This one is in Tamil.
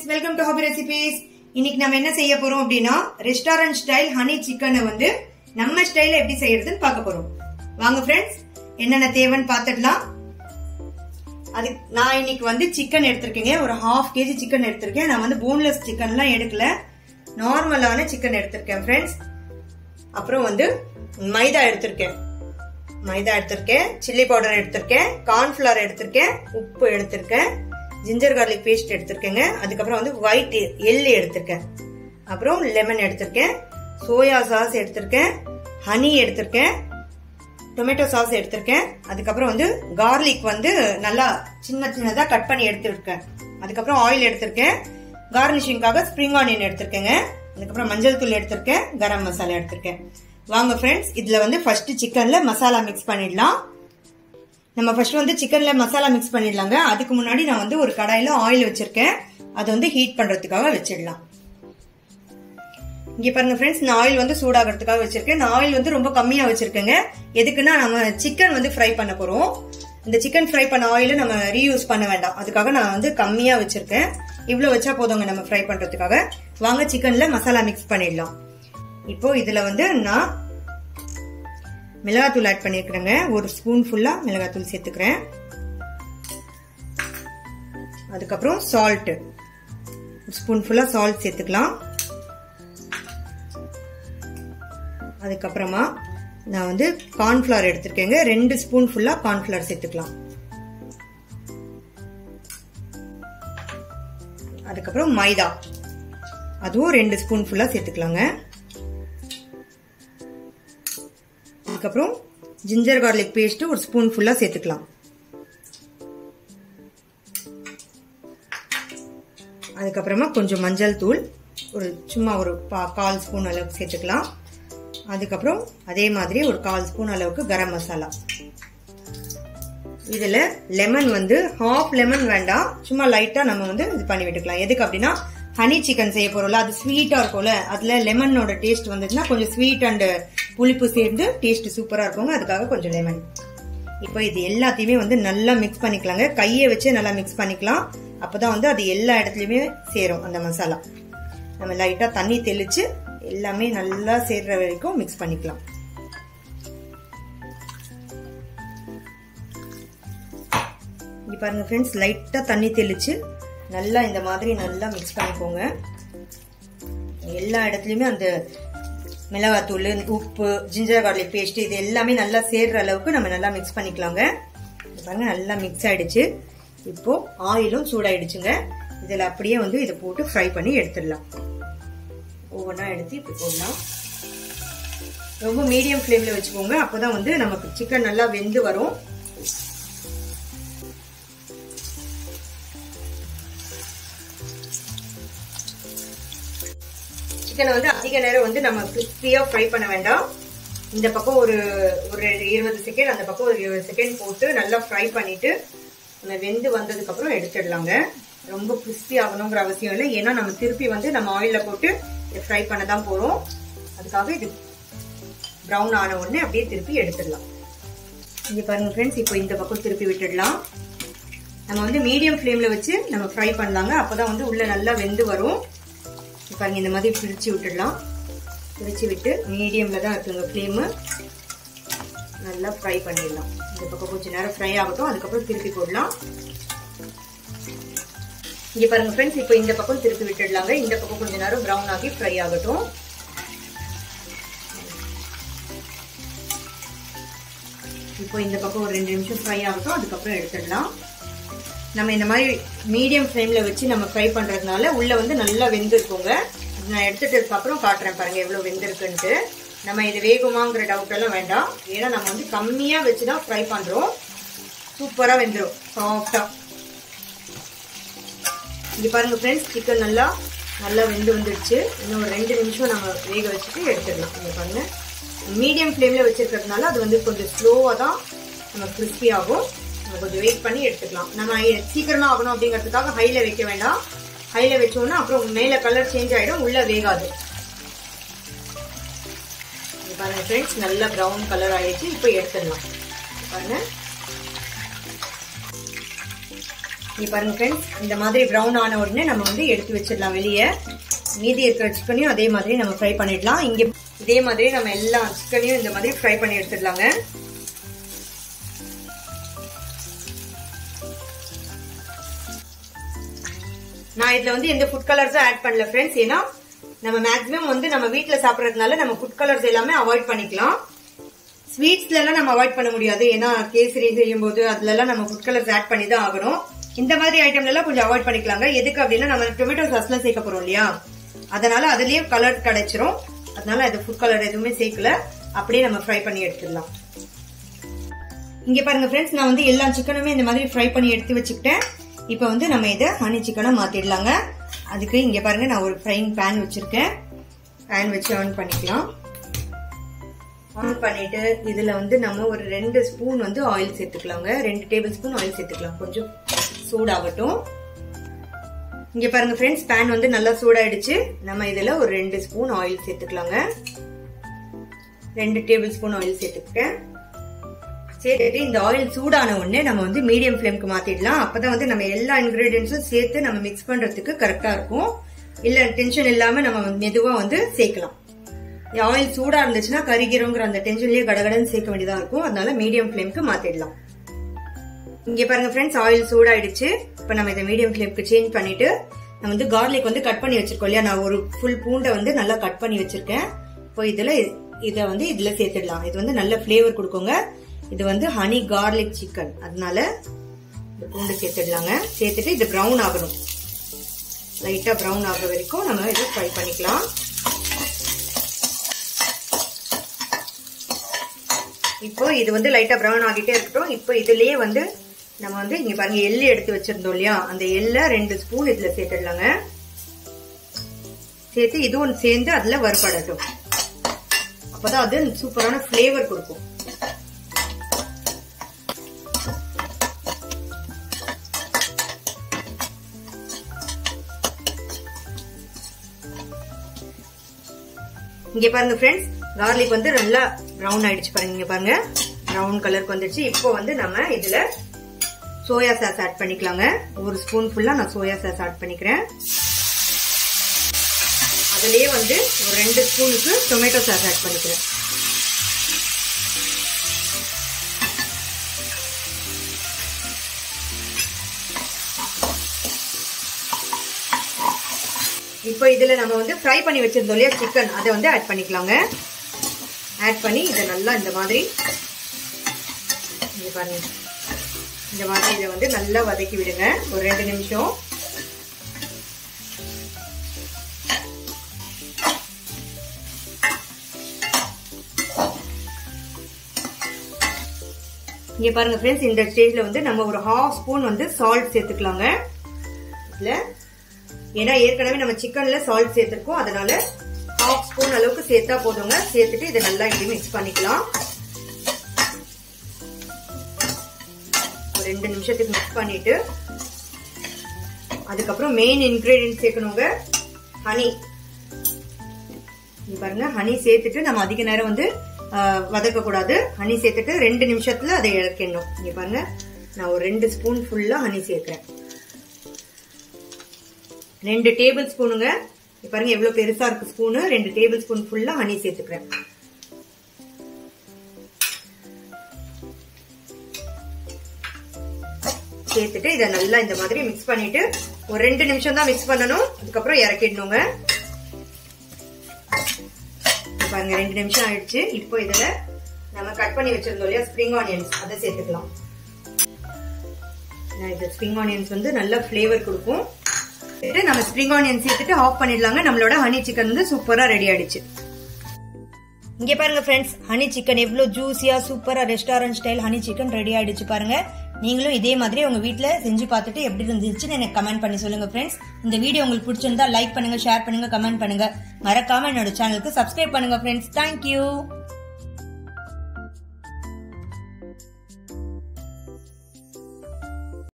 friends welcome to hobby recipes இன்னைக்கு நம்ம என்ன செய்ய போறோம் அப்படின்னா ரெஸ்டாரண்ட் ஸ்டைல் ஹனி சிக்கனை வந்து நம்ம ஸ்டைல எப்படி செய்யறதுன்னு பார்க்க போறோம் வாங்க ஃப்ரெண்ட்ஸ் என்னென்ன தேவைன்னு பார்த்துடலாம் அது நான் இன்னைக்கு வந்து சிக்கன் எடுத்திருக்கேங்க ஒரு ஹாஃப் கேஜி சிக்கன் எடுத்திருக்கேன் நான் வந்து போன்லெஸ் சிக்கன்லாம் எடுக்கல நார்மலான சிக்கன் எடுத்திருக்கேன் ஃப்ரெண்ட்ஸ் அப்புறம் வந்து மைதா எடுத்திருக்கேன் மைதா எடுத்திருக்கேன் சில்லி பவுடர் எடுத்திருக்கேன் கார்ன்ஃபிளவர் எடுத்திருக்கேன் உப்பு எடுத்திருக்கேன் ஜிஞ்சர் கார்லிக் பேஸ்ட் எடுத்திருக்கேங்க அதுக்கப்புறம் வந்து ஒயிட் எள்ளு எடுத்திருக்கேன் அப்புறம் லெமன் எடுத்திருக்கேன் சோயா சாஸ் எடுத்திருக்கேன் ஹனி எடுத்திருக்கேன் டொமேட்டோ சாஸ் எடுத்திருக்கேன் அதுக்கப்புறம் வந்து கார்லிக் வந்து நல்லா சின்ன சின்னதா கட் பண்ணி எடுத்திருக்கேன் அதுக்கப்புறம் ஆயில் எடுத்திருக்கேன் கார்னிஷிங்காக ஸ்ப்ரிங் ஆனியன் எடுத்திருக்கேங்க அதுக்கப்புறம் மஞ்சள் தூள் எடுத்திருக்கேன் கரம் மசாலா எடுத்திருக்கேன் வாங்க ஃப்ரெண்ட்ஸ் இதுல வந்து ஃபர்ஸ்ட் சிக்கன்ல மசாலா மிக்ஸ் பண்ணிடலாம் நம்ம ஃபர்ஸ்ட் வந்து சிக்கன்ல மசாலா மிக்ஸ் பண்ணிடலாங்க அதுக்கு முன்னாடி நான் வந்து ஒரு கடாயில ஆயில் வச்சிருக்கேன் அதை வந்து ஹீட் பண்றதுக்காக வச்சிடலாம் இங்க பாருங்க ஃப்ரெண்ட்ஸ் நான் ஆயில் வந்து சூடாகிறதுக்காக வச்சிருக்கேன் நான் ஆயில் வந்து ரொம்ப கம்மியா வச்சிருக்கேங்க எதுக்குன்னா நம்ம சிக்கன் வந்து ஃப்ரை பண்ண போறோம் இந்த சிக்கன் ஃப்ரை பண்ண ஆயில நம்ம ரீயூஸ் பண்ண வேண்டாம் அதுக்காக நான் வந்து கம்மியா வச்சிருக்கேன் இவ்வளவு வச்சா போதுங்க நம்ம ஃப்ரை பண்றதுக்காக வாங்க சிக்கன்ல மசாலா மிக்ஸ் பண்ணிடலாம் இப்போ இதுல வந்து நான் மிளகாத்தூள் ஆட் பண்ணிருக்கிறேங்க ஒரு ஸ்பூன் ஃபுல்லா மிளகாத்தூள் சேர்த்துக்கிறேன் அதுக்கப்புறம் சால்ட் ஒரு ஸ்பூன் ஃபுல்லா சால்ட் சேர்த்துக்கலாம் அதுக்கப்புறமா நான் வந்து கார்ன்ஃபிளவர் எடுத்திருக்கேங்க ரெண்டு ஸ்பூன் ஃபுல்லா கார்ன்ஃபிளவர் சேர்த்துக்கலாம் அதுக்கப்புறம் மைதா அதுவும் ரெண்டு ஸ்பூன் ஃபுல்லா சேர்த்துக்கலாங்க அதுக்கப்புறம் ஜிஞ்சர் கார்லிக் பேஸ்ட் ஒரு ஸ்பூன் ஃபுல்லா சேர்த்துக்கலாம் அதுக்கப்புறமா கொஞ்சம் மஞ்சள் தூள் ஒரு சும்மா ஒரு கால் ஸ்பூன் அளவுக்கு சேர்த்துக்கலாம் அதுக்கப்புறம் அதே மாதிரி ஒரு கால் ஸ்பூன் அளவுக்கு கரம் மசாலா இதுல லெமன் வந்து ஹாஃப் லெமன் வேண்டாம் சும்மா லைட்டா நம்ம வந்து இது பண்ணி விட்டுக்கலாம் எதுக்கு அப்படின்னா ஹனி சிக்கன் செய்ய போறோம்ல அது ஸ்வீட்டா இருக்கும்ல அதுல லெமனோட டேஸ்ட் வந்துச்சுன்னா கொஞ்சம் ஸ்வீட் அண்ட் புளிப்பு சேர்ந்து டேஸ்ட் சூப்பரா இருக்குங்க அதுக்காக கொஞ்சம் லெமன் இப்போ இது எல்லாத்தையுமே வந்து நல்லா மிக்ஸ் பண்ணிக்கலாங்க கையை வச்சு நல்லா மிக்ஸ் பண்ணிக்கலாம் அப்பதான் வந்து அது எல்லா இடத்துலயுமே சேரும் அந்த மசாலா நம்ம லைட்டா தண்ணி தெளிச்சு எல்லாமே நல்லா சேர்ற வரைக்கும் மிக்ஸ் பண்ணிக்கலாம் இங்க பாருங்க ஃப்ரெண்ட்ஸ் லைட்டா தண்ணி தெளிச்சு நல்லா இந்த மாதிரி நல்லா மிக்ஸ் பண்ணிக்கோங்க எல்லா இடத்துலயுமே அந்த மிளகாத்தூள் உப்பு ஜிஞ்சர் கார்லிக் பேஸ்ட் இது எல்லாமே நல்லா சேர்ற அளவுக்கு நம்ம நல்லா மிக்ஸ் பண்ணிக்கலாங்க பாருங்க நல்லா மிக்ஸ் ஆயிடுச்சு இப்போ ஆயிலும் சூடாயிடுச்சுங்க இதுல அப்படியே வந்து இதை போட்டு ஃப்ரை பண்ணி எடுத்துடலாம் ஒவ்வொன்றா எடுத்து இப்படி போடலாம் ரொம்ப மீடியம் ஃப்ளேம்ல வச்சுக்கோங்க அப்போதான் வந்து நமக்கு சிக்கன் நல்லா வெந்து வரும் சிக்கனை வந்து அதிக நேரம் வந்து நம்ம கிறிஸ்பியா ஃப்ரை பண்ண வேண்டாம் இந்த பக்கம் ஒரு ஒரு இருபது செகண்ட் அந்த பக்கம் ஒரு இருபது செகண்ட் போட்டு நல்லா ஃப்ரை பண்ணிட்டு நம்ம வெந்து வந்ததுக்கு அப்புறம் எடுத்துடலாங்க ரொம்ப கிறிஸ்பி ஆகணுங்கிற அவசியம் இல்லை ஏன்னா நம்ம திருப்பி வந்து நம்ம ஆயில போட்டு இதை ஃப்ரை பண்ண தான் போறோம் அதுக்காக இது ப்ரௌன் ஆன உடனே அப்படியே திருப்பி எடுத்துடலாம் இங்க பாருங்க ஃப்ரெண்ட்ஸ் இப்போ இந்த பக்கம் திருப்பி விட்டுடலாம் நம்ம வந்து மீடியம் ஃப்ளேம்ல வச்சு நம்ம ஃப்ரை பண்ணலாங்க அப்பதான் வந்து உள்ள நல்லா வெந்து வரும் பாருங்க இந்த மாதிரி பிரிச்சு விட்டுடலாம் பிரிச்சு விட்டு மீடியம்ல தான் இருக்குங்க ஃப்ளேமு நல்லா ஃப்ரை பண்ணிடலாம் இந்த பக்கம் கொஞ்சம் நேரம் ஃப்ரை ஆகட்டும் அதுக்கப்புறம் திருப்பி போடலாம் இங்க பாருங்க ஃப்ரெண்ட்ஸ் இப்போ இந்த பக்கம் திருப்பி விட்டுடலாங்க இந்த பக்கம் கொஞ்ச நேரம் ப்ரௌன் ஆகி ஃப்ரை ஆகட்டும் இப்போ இந்த பக்கம் ஒரு ரெண்டு நிமிஷம் ஃப்ரை ஆகட்டும் அதுக்கப்புறம் எடுத்துடலாம் நம்ம இந்த மாதிரி மீடியம் ஃப்ளேம்ல வச்சு நம்ம ஃப்ரை பண்றதுனால உள்ள வந்து நல்லா வெந்திருக்குங்க நான் எடுத்துட்டதுக்கு அப்புறம் காட்டுறேன் பாருங்க எவ்வளவு வெந்திருக்குன்ட்டு நம்ம இது வேகுமாங்கிற டவுட் எல்லாம் வேண்டாம் ஏன்னா நம்ம வந்து கம்மியா வச்சுதான் ஃப்ரை பண்றோம் சூப்பரா வெந்துடும் சாஃப்டா இங்க பாருங்க ஃப்ரெண்ட்ஸ் சிக்கன் நல்லா நல்லா வெந்து வந்துடுச்சு இன்னும் ஒரு ரெண்டு நிமிஷம் நம்ம வேக வச்சுட்டு எடுத்துடலாம் இங்க பாருங்க மீடியம் ஃப்ளேம்ல வச்சிருக்கிறதுனால அது வந்து கொஞ்சம் ஸ்லோவா தான் நம்ம கிறிஸ்பி ஆகும் நம்ம கொஞ்சம் வெயிட் பண்ணி எடுத்துக்கலாம் நம்ம சீக்கிரமா ஆகணும் அப்படிங்கிறதுக்காக ஹைல வைக்க வேண்டாம் ஹைல வச்சோம்னா அப்புறம் மேல கலர் சேஞ்ச் ஆயிடும் உள்ள வேகாது பாருங்க ஃப்ரெண்ட்ஸ் நல்லா ப்ரௌன் கலர் ஆயிடுச்சு இப்போ எடுத்துடலாம் பாருங்க இங்க பாருங்க ஃப்ரெண்ட்ஸ் இந்த மாதிரி ப்ரௌன் ஆன உடனே நம்ம வந்து எடுத்து வச்சிடலாம் வெளியே மீதி இருக்கிற சிக்கனையும் அதே மாதிரி நம்ம ஃப்ரை பண்ணிடலாம் இங்க இதே மாதிரி நம்ம எல்லா சிக்கனையும் இந்த மாதிரி ஃப்ரை பண்ணி எடுத்துடலாங்க நான் இதுல வந்து எந்த ஃபுட் கலர்ஸும் ஆட் பண்ணல ஃப்ரெண்ட்ஸ் ஏன்னா நம்ம மேக்ஸிமம் வந்து நம்ம வீட்ல சாப்பிடறதுனால நம்ம ஃபுட் கலர்ஸ் எல்லாமே அவாய்ட் பண்ணிக்கலாம் ஸ்வீட்ஸ்ல எல்லாம் நம்ம அவாய்ட் பண்ண முடியாது ஏன்னா கேசரி செய்யும் போது அதுல எல்லாம் நம்ம ஃபுட் கலர்ஸ் ஆட் பண்ணி தான் ஆகணும் இந்த மாதிரி ஐட்டம்ல எல்லாம் கொஞ்சம் அவாய்ட் பண்ணிக்கலாங்க எதுக்கு அப்படின்னா நம்ம டொமேட்டோ சாஸ்ல சேர்க்க போறோம் இல்லையா அதனால அதுலயே கலர் கிடைச்சிரும் அதனால அது ஃபுட் கலர் எதுவுமே சேர்க்கல அப்படியே நம்ம ஃப்ரை பண்ணி எடுத்துடலாம் இங்க பாருங்க ஃப்ரெண்ட்ஸ் நான் வந்து எல்லா சிக்கனுமே இந்த மாதிரி ஃப்ரை பண்ணி எடுத்து வச்சுக்கிட்டேன் இப்போ வந்து நம்ம இதை ஹனி சிக்கனை மாத்திடலாங்க அதுக்கு இங்க பாருங்க நான் ஒரு ஃப்ரைங் பேன் வச்சிருக்கேன் பேன் வச்சு ஆன் பண்ணிக்கலாம் ஆன் பண்ணிட்டு இதுல வந்து நம்ம ஒரு ரெண்டு ஸ்பூன் வந்து ஆயில் சேர்த்துக்கலாங்க ரெண்டு டேபிள் ஸ்பூன் ஆயில் சேர்த்துக்கலாம் கொஞ்சம் சூடாகட்டும் இங்க பாருங்க ஃப்ரெண்ட்ஸ் பேன் வந்து நல்லா சூடாயிடுச்சு நம்ம இதுல ஒரு ரெண்டு ஸ்பூன் ஆயில் சேர்த்துக்கலாங்க ரெண்டு டேபிள் ஸ்பூன் ஆயில் சேர்த்துக்கிட்டேன் சேர்த்துட்டு இந்த ஆயில் சூடான உடனே நம்ம வந்து மீடியம் ஃப்ளேம்க்கு மாத்திடலாம் அப்பதான் வந்து நம்ம எல்லா இன்கிரீடியன்ஸும் சேர்த்து நம்ம மிக்ஸ் பண்றதுக்கு கரெக்டா இருக்கும் இல்ல டென்ஷன் இல்லாம நம்ம மெதுவா வந்து சேர்க்கலாம் ஆயில் சூடா இருந்துச்சுன்னா கரிகிறோங்கிற அந்த டென்ஷன்லயே கடகடன்னு சேர்க்க வேண்டியதா இருக்கும் அதனால மீடியம் ஃப்ளேம்க்கு மாத்திடலாம் இங்க பாருங்க ஃப்ரெண்ட்ஸ் ஆயில் சூடாயிடுச்சு இப்ப நம்ம இதை மீடியம் ஃப்ளேம்க்கு சேஞ்ச் பண்ணிட்டு நம்ம வந்து கார்லிக் வந்து கட் பண்ணி வச்சிருக்கோம் இல்லையா நான் ஒரு ஃபுல் பூண்டை வந்து நல்லா கட் பண்ணி வச்சிருக்கேன் இப்போ இதுல இத வந்து இதுல சேர்த்துடலாம் இது வந்து நல்ல ஃபிளேவர் கொடுக்குங்க இது வந்து ஹனி கார்லிக் சிக்கன் அதனால இந்த பூண்டு சேர்த்துடலாங்க சேர்த்துட்டு இது ப்ரௌன் ஆகணும் லைட்டா ப்ரௌன் ஆகுற வரைக்கும் நம்ம இதை ஃப்ரை பண்ணிக்கலாம் இப்போ இது வந்து லைட்டா ப்ரௌன் ஆகிட்டே இருக்கட்டும் இப்போ இதுலயே வந்து நம்ம வந்து இங்க பாருங்க எள்ளு எடுத்து வச்சிருந்தோம் இல்லையா அந்த எள்ள ரெண்டு ஸ்பூன் இதுல சேர்த்துடலாங்க சேர்த்து இதுவும் சேர்ந்து அதுல வறுபடட்டும் அப்பதான் அது சூப்பரான ஃபிளேவர் கொடுக்கும் இங்க பாருங்க ஃப்ரெண்ட்ஸ் கார்லிக் வந்து நல்லா ப்ரௌன் ஆயிடுச்சு பாருங்க இங்க பாருங்க ப்ரௌன் கலருக்கு வந்துடுச்சு இப்போ வந்து நம்ம இதுல சோயா சாஸ் ஆட் பண்ணிக்கலாங்க ஒரு ஸ்பூன் ஃபுல்லா நான் சோயா சாஸ் ஆட் பண்ணிக்கிறேன் அதுலயே வந்து ஒரு ரெண்டு ஸ்பூனுக்கு டொமேட்டோ சாஸ் ஆட் பண்ணிக்கிறேன் இப்போ இதுல நம்ம வந்து ஃப்ரை பண்ணி வச்சிருந்தோம் இல்லையா சிக்கன் அதை வந்து ஆட் பண்ணிக்கலாங்க ஆட் பண்ணி இதை நல்லா இந்த மாதிரி இங்க பாருங்க இந்த மாதிரி இதை வந்து நல்லா வதக்கி விடுங்க ஒரு ரெண்டு நிமிஷம் இங்க பாருங்க ஃப்ரெண்ட்ஸ் இந்த ஸ்டேஜ்ல வந்து நம்ம ஒரு ஹாஃப் ஸ்பூன் வந்து சால்ட் சேர்த்துக்கலாங்க இதுல ஏன்னா ஏற்கனவே நம்ம சிக்கன்ல சால்ட் சேர்த்திருக்கோம் அதனால ஹாஃப் ஸ்பூன் அளவுக்கு சேர்த்தா போதுங்க சேர்த்துட்டு இதை நல்லா இப்படி மிக்ஸ் பண்ணிக்கலாம் ஒரு ரெண்டு நிமிஷத்துக்கு மிக்ஸ் பண்ணிட்டு அதுக்கப்புறம் மெயின் இன்கிரீடியன்ட் சேர்க்கணுங்க ஹனி பாருங்க ஹனி சேர்த்துட்டு நம்ம அதிக நேரம் வந்து வதக்க கூடாது ஹனி சேர்த்துட்டு ரெண்டு நிமிஷத்துல அதை இறக்கிடணும் இங்க பாருங்க நான் ஒரு ரெண்டு ஸ்பூன் ஃபுல்லா ஹனி சேர்க்கிறேன் ரெண்டு டேபிள் ஸ்பூனுங்க பாருங்க எவ்வளவு பெருசா இருக்கு ஸ்பூனு ரெண்டு டேபிள் ஸ்பூன் ஃபுல்லா ஹனி சேர்த்துக்கிறேன் சேர்த்துட்டு இதை நல்லா இந்த மாதிரி மிக்ஸ் பண்ணிட்டு ஒரு ரெண்டு நிமிஷம் தான் மிக்ஸ் பண்ணணும் அதுக்கப்புறம் இறக்கிடணுங்க பாருங்க ரெண்டு நிமிஷம் ஆயிடுச்சு இப்போ இதுல நம்ம கட் பண்ணி வச்சிருந்தோம் இல்லையா ஸ்ப்ரிங் ஆனியன்ஸ் அதை சேர்த்துக்கலாம் இந்த ஸ்ப்ரிங் ஆனியன்ஸ் வந்து நல்ல ஃபிளேவர் கொடுக்கும் நம்ம ஸ்ப்ரிங் ஆனியன் சேர்த்துட்டு ஆஃப் பண்ணிடலாங்க நம்மளோட ஹனி சிக்கன் வந்து சூப்பரா ரெடி ஆயிடுச்சு இங்க பாருங்க ஃப்ரெண்ட்ஸ் ஹனி சிக்கன் எவ்வளவு ஜூசியா சூப்பரா restaurant style honey chicken ready ஆயிடுச்சு பாருங்க நீங்களும் இதே மாதிரி உங்க வீட்ல செஞ்சு பார்த்துட்டு எப்படி இருந்துச்சுன்னு எனக்கு கமெண்ட் பண்ணி சொல்லுங்க ஃப்ரெண்ட்ஸ் இந்த வீடியோ உங்களுக்கு பிடிச்சிருந்தா லைக் பண்ணுங்க ஷேர் பண்ணுங்க கமெண்ட் பண்ணுங்க மறக்காம என்னோட சேனலுக்கு சப்ஸ்கிரைப் பண்ணுங்க ஃப்ரெண்ட்ஸ் தேங்க்யூ